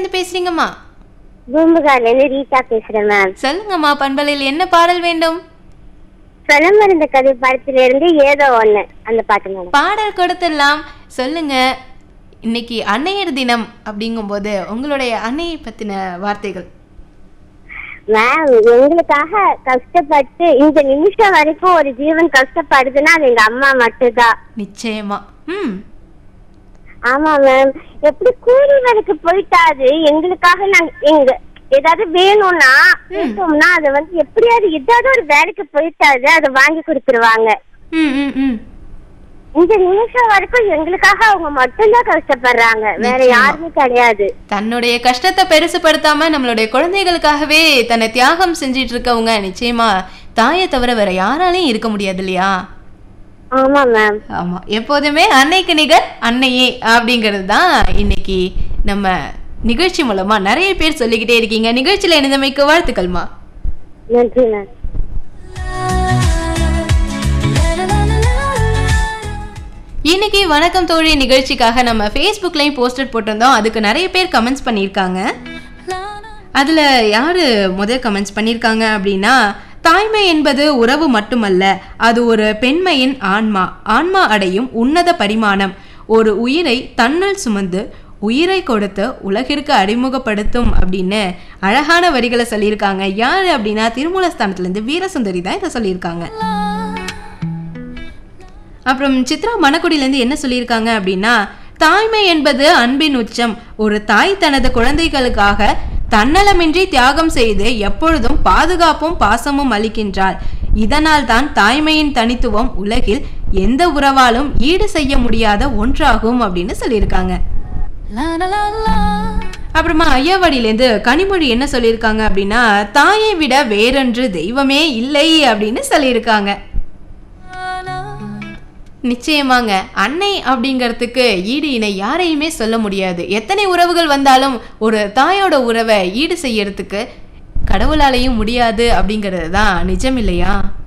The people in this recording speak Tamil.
இருந்து பேசுறீங்கம்மா பூம்புகார்ல இருந்து ரீட்டா பேசுறேன் மேம் சொல்லுங்கம்மா பண்பலையில் என்ன பாடல் வேண்டும் சொல்லம் இருந்த கதை படத்துல இருந்து ஏதோ ஒண்ணு அந்த பாட்டு மேடம் பாடல் கொடுத்துடலாம் சொல்லுங்க இன்னைக்கு அன்னையர் தினம் அப்படிங்கும்போது உங்களுடைய அன்னையை பத்தின வார்த்தைகள் மேம் எங்களுக்காக கஷ்டப்பட்டு இந்த நிமிஷம் வரைக்கும் ஒரு ஜீவன் கஷ்டப்படுதுன்னா அது எங்க அம்மா மட்டும்தான் நிச்சயமா ம் ஆமா மேம் எப்படி கூலி வேலைக்கு போயிட்டாது எங்களுக்காக நாங்க எங்க ஏதாவது வேணும்னா கேட்டோம்னா அதை வந்து எப்படியாவது ஏதாவது ஒரு வேலைக்கு போயிட்டாது அதை வாங்கி கொடுத்துருவாங்க ம் ம் ம் இந்த நிமிஷம் வரைக்கும் எங்களுக்காக அவங்க மட்டும்தான் கஷ்டப்படுறாங்க வேற நிச்சயமா. யாருமே கிடையாது தன்னுடைய கஷ்டத்தை பெருசுபடுத்தாம நம்மளுடைய குழந்தைகளுக்காகவே தன்னை தியாகம் செஞ்சிட்டு இருக்கவங்க நிச்சயமா தாயை தவிர வேற யாராலையும் இருக்க முடியாது இல்லையா ஆமா மேம் ஆமா எப்போதுமே அன்னைக்கு நிகர் அன்னையே அப்படிங்கிறது தான் இன்னைக்கு நம்ம நிகழ்ச்சி மூலமா நிறைய பேர் சொல்லிக்கிட்டே இருக்கீங்க நிகழ்ச்சியில இணைந்தமைக்கு வாழ்த்துக்கள்மா நன்றி மேம் இன்னைக்கு வணக்கம் தோழி நிகழ்ச்சிக்காக நம்ம ஃபேஸ்புக்லையும் போஸ்டர் போட்டிருந்தோம் அதுக்கு நிறைய பேர் கமெண்ட்ஸ் பண்ணியிருக்காங்க அதில் யார் முதல் கமெண்ட்ஸ் பண்ணியிருக்காங்க அப்படின்னா தாய்மை என்பது உறவு மட்டுமல்ல அது ஒரு பெண்மையின் ஆன்மா ஆன்மா அடையும் உன்னத பரிமாணம் ஒரு உயிரை தன்னுள் சுமந்து உயிரை கொடுத்து உலகிற்கு அறிமுகப்படுத்தும் அப்படின்னு அழகான வரிகளை சொல்லியிருக்காங்க யார் அப்படின்னா திருமூலஸ்தானத்துலேருந்து வீரசுந்தரி தான் இதை சொல்லியிருக்காங்க அப்புறம் சித்ரா மணக்குடியிலேருந்து என்ன சொல்லியிருக்காங்க அப்படின்னா தாய்மை என்பது அன்பின் உச்சம் ஒரு தாய் தனது குழந்தைகளுக்காக தன்னலமின்றி தியாகம் செய்து எப்பொழுதும் பாதுகாப்பும் பாசமும் அளிக்கின்றாள் இதனால் தான் தாய்மையின் தனித்துவம் உலகில் எந்த உறவாலும் ஈடு செய்ய முடியாத ஒன்றாகும் அப்படின்னு சொல்லியிருக்காங்க அப்புறமா ஐயாவாடியிலேருந்து கனிமொழி என்ன சொல்லியிருக்காங்க அப்படின்னா தாயை விட வேறொன்று தெய்வமே இல்லை அப்படின்னு சொல்லியிருக்காங்க நிச்சயமாங்க அன்னை அப்படிங்கிறதுக்கு ஈடு இணை யாரையுமே சொல்ல முடியாது எத்தனை உறவுகள் வந்தாலும் ஒரு தாயோட உறவை ஈடு செய்யறதுக்கு கடவுளாலையும் முடியாது அப்படிங்கிறது தான் நிஜம் இல்லையா